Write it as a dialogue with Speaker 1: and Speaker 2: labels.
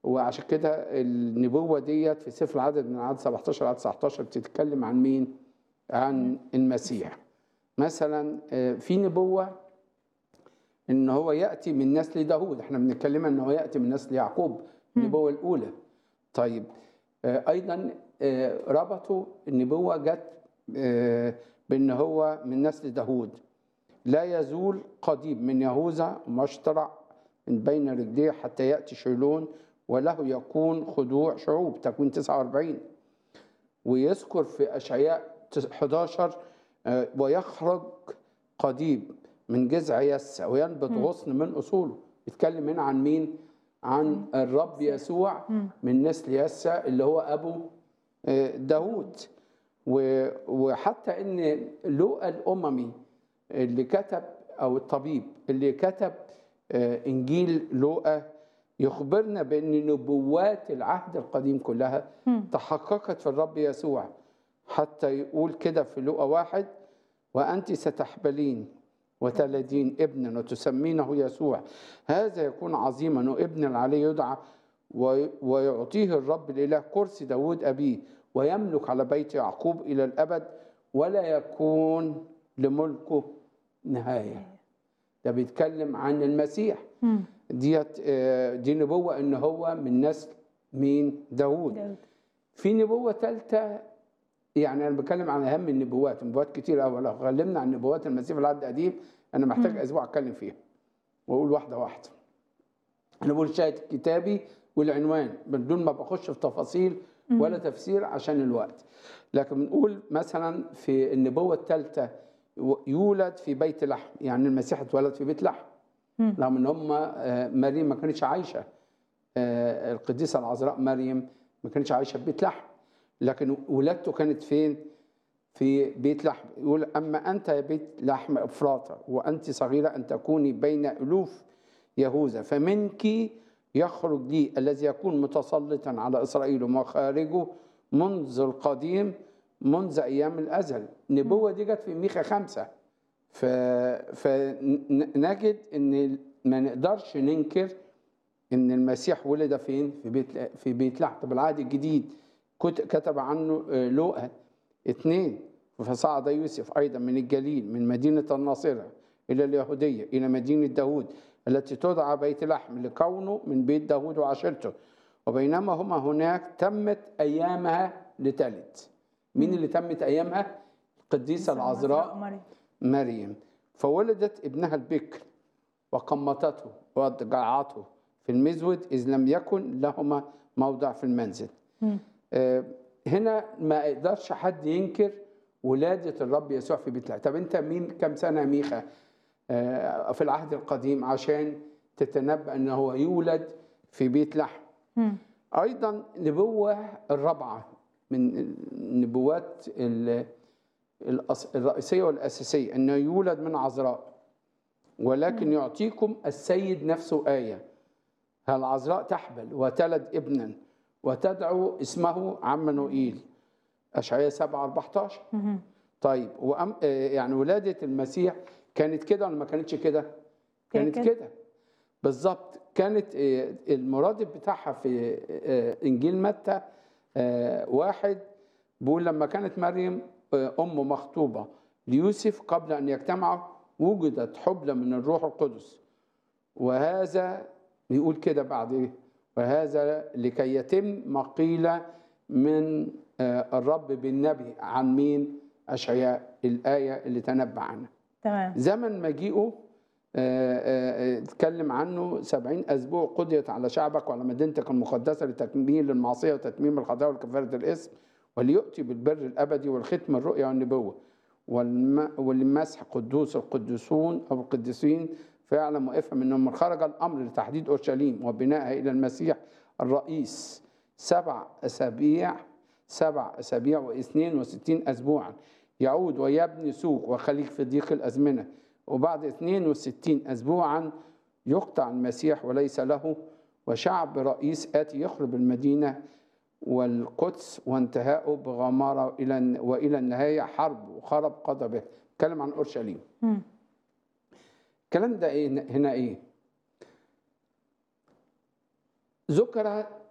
Speaker 1: وعشان كده النبوة ديت في سفر العدد من عدد 17 لعدد 19 بتتكلم عن مين؟ عن المسيح مثلا آه، في نبوة ان هو ياتي من نسل داوود احنا بنتكلم ان هو ياتي من نسل يعقوب النبوه الاولى طيب آه، ايضا آه، ربطوا النبوه جت آه، بان هو من نسل داوود لا يزول قضيب من يهوذا مشترع من بين رجليه حتى ياتي شيلون وله يكون خضوع شعوب تكوين 49 ويذكر في اشعياء 11 آه، ويخرج قضيب من جذع يسع وينبت غصن من اصوله يتكلم هنا عن مين عن الرب يسوع من نسل يسع اللي هو ابو آه، داوود و- وحتى ان لوقا الاممي اللي كتب او الطبيب اللي كتب آه، انجيل لوقا يخبرنا بان نبوات العهد القديم كلها تحققت في الرب يسوع حتى يقول كده في لوقا واحد وانت ستحبلين وتلدين ابنا وتسمينه يسوع هذا يكون عظيما وابن عليه يدعى وي- ويعطيه الرب الاله كرسي داود ابيه ويملك على بيت يعقوب الى الابد ولا يكون لملكه نهايه ده بيتكلم عن المسيح ديت آه، دي نبوه ان هو من نسل مين داود
Speaker 2: داود.
Speaker 1: في نبوه ثالثه يعني انا بتكلم عن اهم النبوات نبوات كتير قوي لو اتكلمنا عن نبوات المسيح في العهد القديم انا محتاج اسبوع اتكلم فيها واقول واحده واحده انا بقول شاهد كتابي والعنوان بدون ما بخش في تفاصيل ولا تفسير عشان الوقت لكن بنقول مثلا في النبوه الثالثه يولد في بيت لحم يعني المسيح اتولد في بيت لحم رغم ان هم آه، مريم ما كانتش عايشه آه، القديسه العذراء مريم ما كانتش عايشه في بيت لحم لكن ولادته كانت فين؟ في بيت لحم يقول اما انت يا بيت لحم افراطه وانت صغيره ان تكوني بين الوف يهوذا فمنك يخرج لي الذي يكون متسلطا على اسرائيل ومخارجه منذ القديم منذ ايام الازل النبوه دي جت في ميخا خمسه ف... فنجد ان ما نقدرش ننكر ان المسيح ولد فين في بيت في بيت لحم طب العهد الجديد كت- كتب عنه آه، لوقا اثنين فصعد يوسف ايضا من الجليل من مدينه الناصره الى اليهوديه الى مدينه داود التي تدعى بيت لحم لكونه من بيت داود وعشيرته وبينما هما هناك تمت ايامها لتلد مين اللي تمت ايامها القديسه العذراء
Speaker 2: مريم
Speaker 1: مريم فولدت ابنها البكر وقمطته وضجعته في المزود إذ لم يكن لهما موضع في المنزل آه، هنا ما يقدرش حد ينكر ولادة الرب يسوع في بيت لحم طب انت مين كم سنة يا ميخا آه، في العهد القديم عشان تتنبأ ان هو يولد في بيت لحم ايضا نبوة الرابعة من النبوات ال- الأس- الرئيسية والأساسية أنه يولد من عذراء ولكن يعطيكم السيد نفسه آية العذراء تحبل وتلد ابنا وتدعو اسمه عمانوئيل أشعياء 7 14 طيب وأم آه، يعني ولادة المسيح كانت كده ولا ما كانتش كده؟ كانت
Speaker 2: كده.
Speaker 1: كده بالظبط كانت آه، المرادف بتاعها في آه، انجيل متى آه، واحد بيقول لما كانت مريم آه، ام مخطوبه ليوسف قبل ان يجتمعوا وجدت حبلى من الروح القدس وهذا يقول كده بعد ايه وهذا لكي يتم ما قيل من آه، الرب بالنبي عن مين اشعياء الايه اللي تنبأ عنها
Speaker 2: تمام
Speaker 1: زمن مجيئه آه، آه، آه، اتكلم عنه سبعين أسبوع قضيت على شعبك وعلى مدينتك المقدسة لتكميل المعصية وتتميم الخطايا وكفارة الإثم وليؤتي بالبر الأبدي والختم الرؤيا والنبوة والم- والمسح قدوس القدوسون أو القديسين فيعلم وافهم أنه من خرج الأمر لتحديد أورشليم وبنائها إلى المسيح الرئيس سبع أسابيع سبع أسابيع واثنين وستين أسبوعا يعود ويبني سوق وخليج في ضيق الأزمنة وبعد 62 أسبوعا يقطع المسيح وليس له وشعب رئيس آتي يخرب المدينة والقدس وانتهاؤه بغمارة إلى وإلى النهاية حرب وخرب قضبه اتكلم عن أورشليم
Speaker 2: مم.
Speaker 1: الكلام ده إيه هنا إيه ذكر